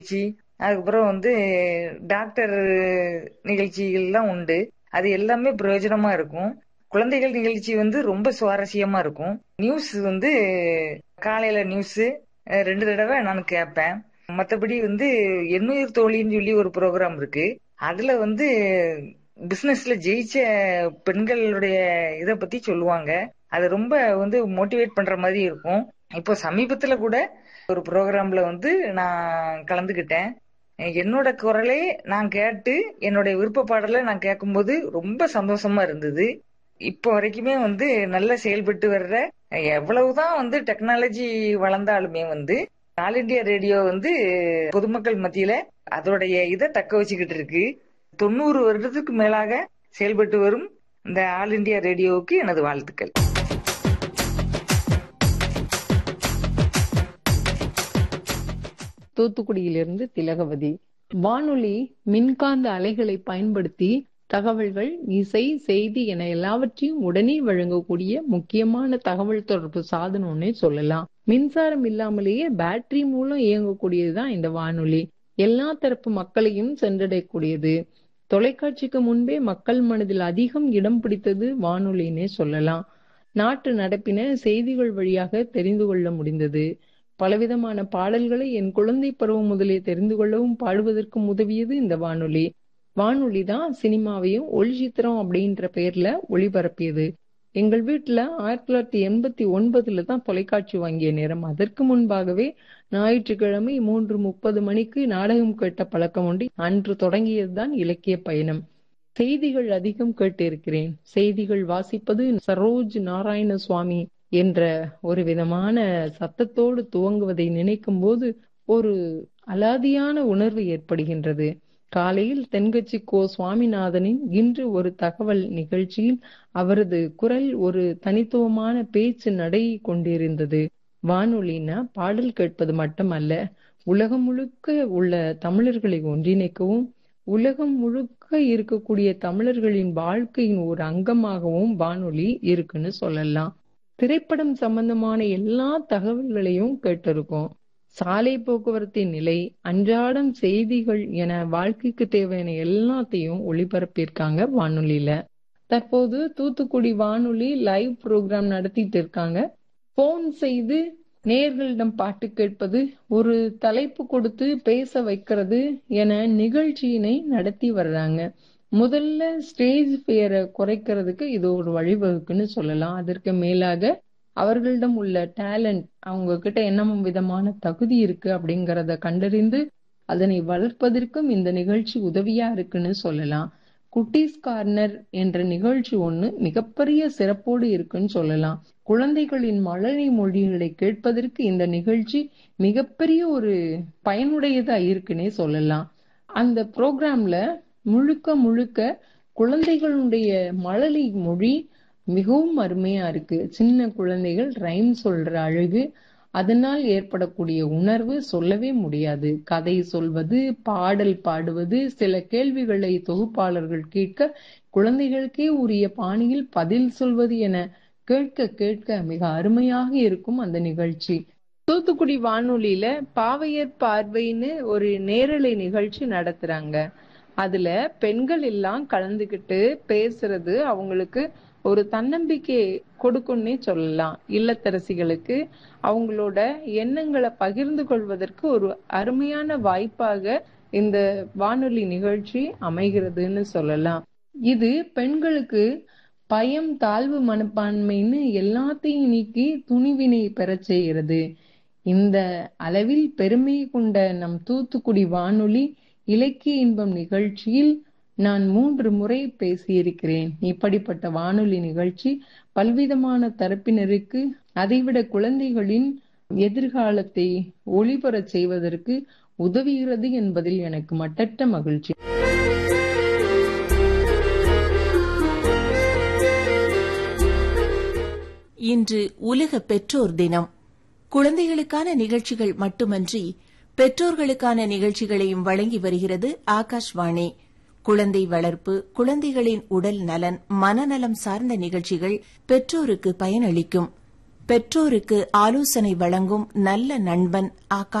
நிகழ்ச்சி அதுக்கப்புறம் வந்து டாக்டர் நிகழ்ச்சிகள்லாம் உண்டு அது எல்லாமே பிரயோஜனமா இருக்கும் குழந்தைகள் நிகழ்ச்சி வந்து ரொம்ப சுவாரஸ்யமா இருக்கும் நியூஸ் வந்து காலையில நியூஸ் ரெண்டு தடவை நான் கேட்பேன் மற்றபடி வந்து எண்ணுயிர் தோழின்னு சொல்லி ஒரு ப்ரோக்ராம் இருக்கு அதுல வந்து பிசினஸ்ல ஜெயிச்ச பெண்களுடைய இத பத்தி சொல்லுவாங்க அது ரொம்ப வந்து மோட்டிவேட் பண்ற மாதிரி இருக்கும் இப்போ சமீபத்துல கூட ஒரு ப்ரோக்ராம்ல வந்து நான் கலந்துகிட்டேன் என்னோட குரலே நான் கேட்டு என்னுடைய விருப்ப பாடலை நான் கேட்கும்போது ரொம்ப சந்தோஷமா இருந்தது இப்போ வரைக்குமே வந்து நல்லா செயல்பட்டு வர்ற எவ்வளவுதான் வந்து டெக்னாலஜி வளர்ந்தாலுமே வந்து ஆல் இண்டியா ரேடியோ வந்து பொதுமக்கள் மத்தியில அதோடைய இதை தக்க வச்சுக்கிட்டு இருக்கு தொண்ணூறு வருடத்துக்கு மேலாக செயல்பட்டு வரும் இந்த ஆல் இண்டியா ரேடியோவுக்கு எனது வாழ்த்துக்கள் தூத்துக்குடியிலிருந்து திலகவதி வானொலி மின்காந்த அலைகளை பயன்படுத்தி தகவல்கள் இசை செய்தி என எல்லாவற்றையும் உடனே வழங்கக்கூடிய முக்கியமான தகவல் தொடர்பு சாதனம்னே சொல்லலாம் மின்சாரம் இல்லாமலேயே பேட்டரி மூலம் இயங்கக்கூடியதுதான் இந்த வானொலி எல்லா தரப்பு மக்களையும் சென்றடையக்கூடியது தொலைக்காட்சிக்கு முன்பே மக்கள் மனதில் அதிகம் இடம் பிடித்தது வானொலின்னே சொல்லலாம் நாட்டு நடப்பின செய்திகள் வழியாக தெரிந்து கொள்ள முடிந்தது பலவிதமான பாடல்களை என் குழந்தை பருவம் முதலே தெரிந்து கொள்ளவும் பாடுவதற்கும் உதவியது இந்த வானொலி வானொலி தான் சினிமாவையும் ஒளி சித்திரம் அப்படின்ற பெயர்ல ஒளிபரப்பியது எங்கள் வீட்டுல ஆயிரத்தி தொள்ளாயிரத்தி எண்பத்தி ஒன்பதுல தான் தொலைக்காட்சி வாங்கிய நேரம் அதற்கு முன்பாகவே ஞாயிற்றுக்கிழமை மூன்று முப்பது மணிக்கு நாடகம் கேட்ட பழக்கம் உண்டு அன்று தொடங்கியதுதான் இலக்கிய பயணம் செய்திகள் அதிகம் கேட்டிருக்கிறேன் செய்திகள் வாசிப்பது சரோஜ் நாராயண சுவாமி என்ற ஒரு விதமான சத்தத்தோடு துவங்குவதை நினைக்கும் போது ஒரு அலாதியான உணர்வு ஏற்படுகின்றது காலையில் தென்கட்சி கோ சுவாமிநாதனின் இன்று ஒரு தகவல் நிகழ்ச்சியில் அவரது குரல் ஒரு தனித்துவமான பேச்சு நடை கொண்டிருந்தது வானொலினா பாடல் கேட்பது மட்டுமல்ல உலகம் முழுக்க உள்ள தமிழர்களை ஒன்றிணைக்கவும் உலகம் முழுக்க இருக்கக்கூடிய தமிழர்களின் வாழ்க்கையின் ஒரு அங்கமாகவும் வானொலி இருக்குன்னு சொல்லலாம் திரைப்படம் சம்பந்தமான எல்லா தகவல்களையும் கேட்டிருக்கோம் சாலை போக்குவரத்தின் நிலை அன்றாடம் செய்திகள் என வாழ்க்கைக்கு தேவையான எல்லாத்தையும் ஒளிபரப்பியிருக்காங்க வானொலியில தற்போது தூத்துக்குடி வானொலி லைவ் ப்ரோக்ராம் நடத்திட்டு இருக்காங்க போன் செய்து நேர்களிடம் பாட்டு கேட்பது ஒரு தலைப்பு கொடுத்து பேச வைக்கிறது என நிகழ்ச்சியினை நடத்தி வர்றாங்க முதல்ல ஸ்டேஜ் பெயரை குறைக்கிறதுக்கு இது ஒரு வழிவகுக்குன்னு சொல்லலாம் அதற்கு மேலாக அவர்களிடம் உள்ள டேலண்ட் அவங்க கிட்ட என்ன விதமான தகுதி இருக்கு அப்படிங்கறத கண்டறிந்து அதனை வளர்ப்பதற்கும் இந்த நிகழ்ச்சி உதவியா இருக்குன்னு சொல்லலாம் குட்டீஸ் கார்னர் என்ற நிகழ்ச்சி ஒண்ணு மிகப்பெரிய சிறப்போடு இருக்குன்னு சொல்லலாம் குழந்தைகளின் மழலை மொழிகளை கேட்பதற்கு இந்த நிகழ்ச்சி மிகப்பெரிய ஒரு பயனுடையதா இருக்குன்னே சொல்லலாம் அந்த ப்ரோக்ராம்ல முழுக்க முழுக்க குழந்தைகளுடைய மழலை மொழி மிகவும் அருமையா இருக்கு சின்ன குழந்தைகள் ரைம் சொல்ற அழகு அதனால் ஏற்படக்கூடிய உணர்வு சொல்லவே முடியாது கதை சொல்வது பாடல் பாடுவது சில கேள்விகளை தொகுப்பாளர்கள் கேட்க குழந்தைகளுக்கே உரிய பாணியில் பதில் சொல்வது என கேட்க கேட்க மிக அருமையாக இருக்கும் அந்த நிகழ்ச்சி தூத்துக்குடி வானொலியில பாவையர் பார்வைன்னு ஒரு நேரலை நிகழ்ச்சி நடத்துறாங்க அதுல பெண்கள் எல்லாம் கலந்துகிட்டு பேசுறது அவங்களுக்கு ஒரு தன்னம்பிக்கை கொடுக்கும்னே சொல்லலாம் இல்லத்தரசிகளுக்கு அவங்களோட எண்ணங்களை பகிர்ந்து கொள்வதற்கு ஒரு அருமையான வாய்ப்பாக இந்த வானொலி நிகழ்ச்சி அமைகிறதுன்னு சொல்லலாம் இது பெண்களுக்கு பயம் தாழ்வு மனப்பான்மைன்னு எல்லாத்தையும் நீக்கி துணிவினை பெறச் செய்கிறது இந்த அளவில் பெருமை கொண்ட நம் தூத்துக்குடி வானொலி இலக்கிய இன்பம் நிகழ்ச்சியில் நான் மூன்று முறை பேசியிருக்கிறேன் இப்படிப்பட்ட வானொலி நிகழ்ச்சி பல்விதமான தரப்பினருக்கு அதைவிட குழந்தைகளின் எதிர்காலத்தை ஒளிபரச் செய்வதற்கு உதவுகிறது என்பதில் எனக்கு மட்டற்ற மகிழ்ச்சி இன்று உலக பெற்றோர் தினம் குழந்தைகளுக்கான நிகழ்ச்சிகள் மட்டுமன்றி பெற்றோர்களுக்கான நிகழ்ச்சிகளையும் வழங்கி வருகிறது ஆகாஷ்வாணி குழந்தை வளர்ப்பு குழந்தைகளின் உடல் நலன் மனநலம் சார்ந்த நிகழ்ச்சிகள் பெற்றோருக்கு பயனளிக்கும் பெற்றோருக்கு ஆலோசனை வழங்கும் நல்ல நண்பன் ஆகாஷ்